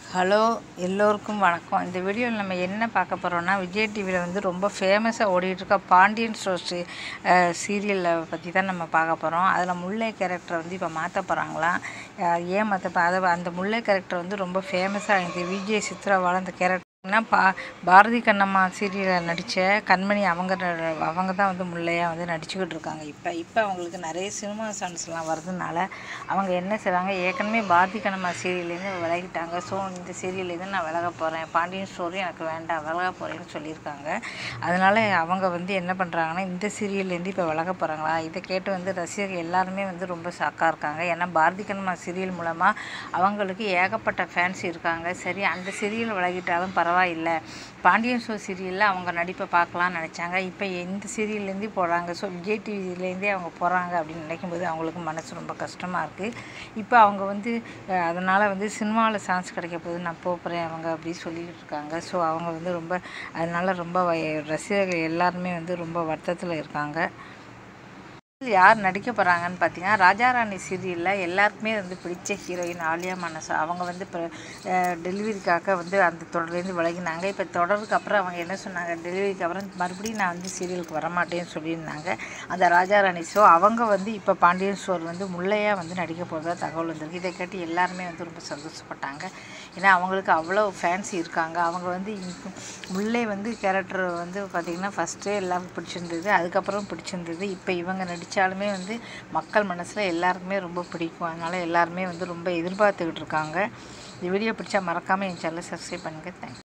hello எல்லோருக்கும் வணக்கம் இந்த வீடியோவில் நம்ம என்ன பார்க்க போகிறோம்னா விஜய் டிவியில் வந்து ரொம்ப ஃபேமஸாக ஓடிட்டுருக்க பாண்டியன் ஸ்டோர்ஸ் சீரியலில் பற்றி தான் நம்ம பார்க்க போகிறோம் அதில் முல்லை கேரக்டரை வந்து இப்போ மாற்ற போகிறாங்களாம் ஏன் மாற்ற அதை அந்த முல்லை கேரக்டர் வந்து ரொம்ப ஃபேமஸாக இருந்துச்சு விஜய் சித்ராவால் அந்த கேரக்டர் பா பாரதி கண்ணம்மா சீரியலில் நடித்த கண்மணி அவங்க ந- அவங்க தான் வந்து முல்லையாக வந்து நடிச்சுக்கிட்டு இருக்காங்க இப்போ இப்போ அவங்களுக்கு நிறைய சினிமா சான்ஸ்லாம் வரதுனால அவங்க என்ன செய்கிறாங்க ஏற்கனவே பாரதி கண்ணம்மா சீரியல்லேருந்து விலகிட்டாங்க ஸோ இந்த சீரியல்லேருந்து நான் விலக போகிறேன் பாண்டியன் ஸ்டோரி எனக்கு வேண்டாம் விலக போகிறேன்னு சொல்லியிருக்காங்க அதனால் அவங்க வந்து என்ன பண்ணுறாங்கன்னா இந்த சீரியல்லேருந்து இப்போ விலக போகிறாங்களா இதை கேட்டு வந்து ரசிகர்கள் எல்லாருமே வந்து ரொம்ப ஷாக்காக இருக்காங்க ஏன்னா பாரதி கண்ணம்மா சீரியல் மூலமாக அவங்களுக்கு ஏகப்பட்ட ஃபேன்ஸ் இருக்காங்க சரி அந்த சீரியல் விலகிட்டாலும் பரவாயில்லை பாண்டியன் ஷோ சீரியலில் அவங்க நடிப்பை பார்க்கலாம்னு நினச்சாங்க இப்போ இந்த சீரியல்லேருந்து போகிறாங்க ஸோ விஜய் டிவிலேருந்தே அவங்க போகிறாங்க அப்படின்னு நினைக்கும்போது அவங்களுக்கு மனசு ரொம்ப கஷ்டமாக இருக்குது இப்போ அவங்க வந்து அதனால் வந்து சினிமாவில் சான்ஸ் கிடைக்க போது நான் போகிறேன் அவங்க அப்படின்னு சொல்லிட்டு இருக்காங்க ஸோ அவங்க வந்து ரொம்ப அதனால் ரொம்ப வய- ரசிகர்கள் எல்லாருமே வந்து ரொம்ப வருத்தத்தில் இருக்காங்க யார் நடிக்க போகிறாங்கன்னு பார்த்தீங்கன்னா ராஜாராணி சீரியலில் எல்லாருக்குமே வந்து பிடிச்ச ஹீரோயின் ஆலியா மனசு அவங்க வந்து இப்போ டெலிவரிக்காக வந்து அந்த தொடர்லேருந்து விலகினாங்க இப்போ தொடருக்கு அப்புறம் அவங்க என்ன சொன்னாங்க டெலிவரிக்கு அப்புறம் மறுபடியும் நான் வந்து சீரியலுக்கு வரமாட்டேன்னு சொல்லியிருந்தாங்க அந்த ராஜாராணி ஷோ அவங்க வந்து இப்போ பாண்டியன் ஸ்டோர் வந்து முல்லையாக வந்து நடிக்க போகிறதா தகவல் வந்திருக்கு இதை கேட்டு எல்லாருமே வந்து ரொம்ப சந்தோஷப்பட்டாங்க ஏன்னா அவங்களுக்கு அவ்வளோ ஃபேன்ஸ் இருக்காங்க அவங்க வந்து இப்போ முல்லை வந்து கேரக்டர் வந்து பார்த்திங்கன்னா ஃபஸ்ட்டே எல்லாருக்கும் பிடிச்சிருந்தது அதுக்கப்புறம் பிடிச்சிருந்தது இப்போ இவங்க நடித்தாலுமே வந்து மக்கள் மனசில் எல்லாருக்குமே ரொம்ப பிடிக்கும் அதனால் எல்லாருமே வந்து ரொம்ப எதிர்பார்த்துக்கிட்டு இருக்காங்க இந்த வீடியோ பிடிச்சா மறக்காமல் என் சேனலை சப்ஸ்கிரைப் பண்ணுங்கள் தேங்க்ஸ்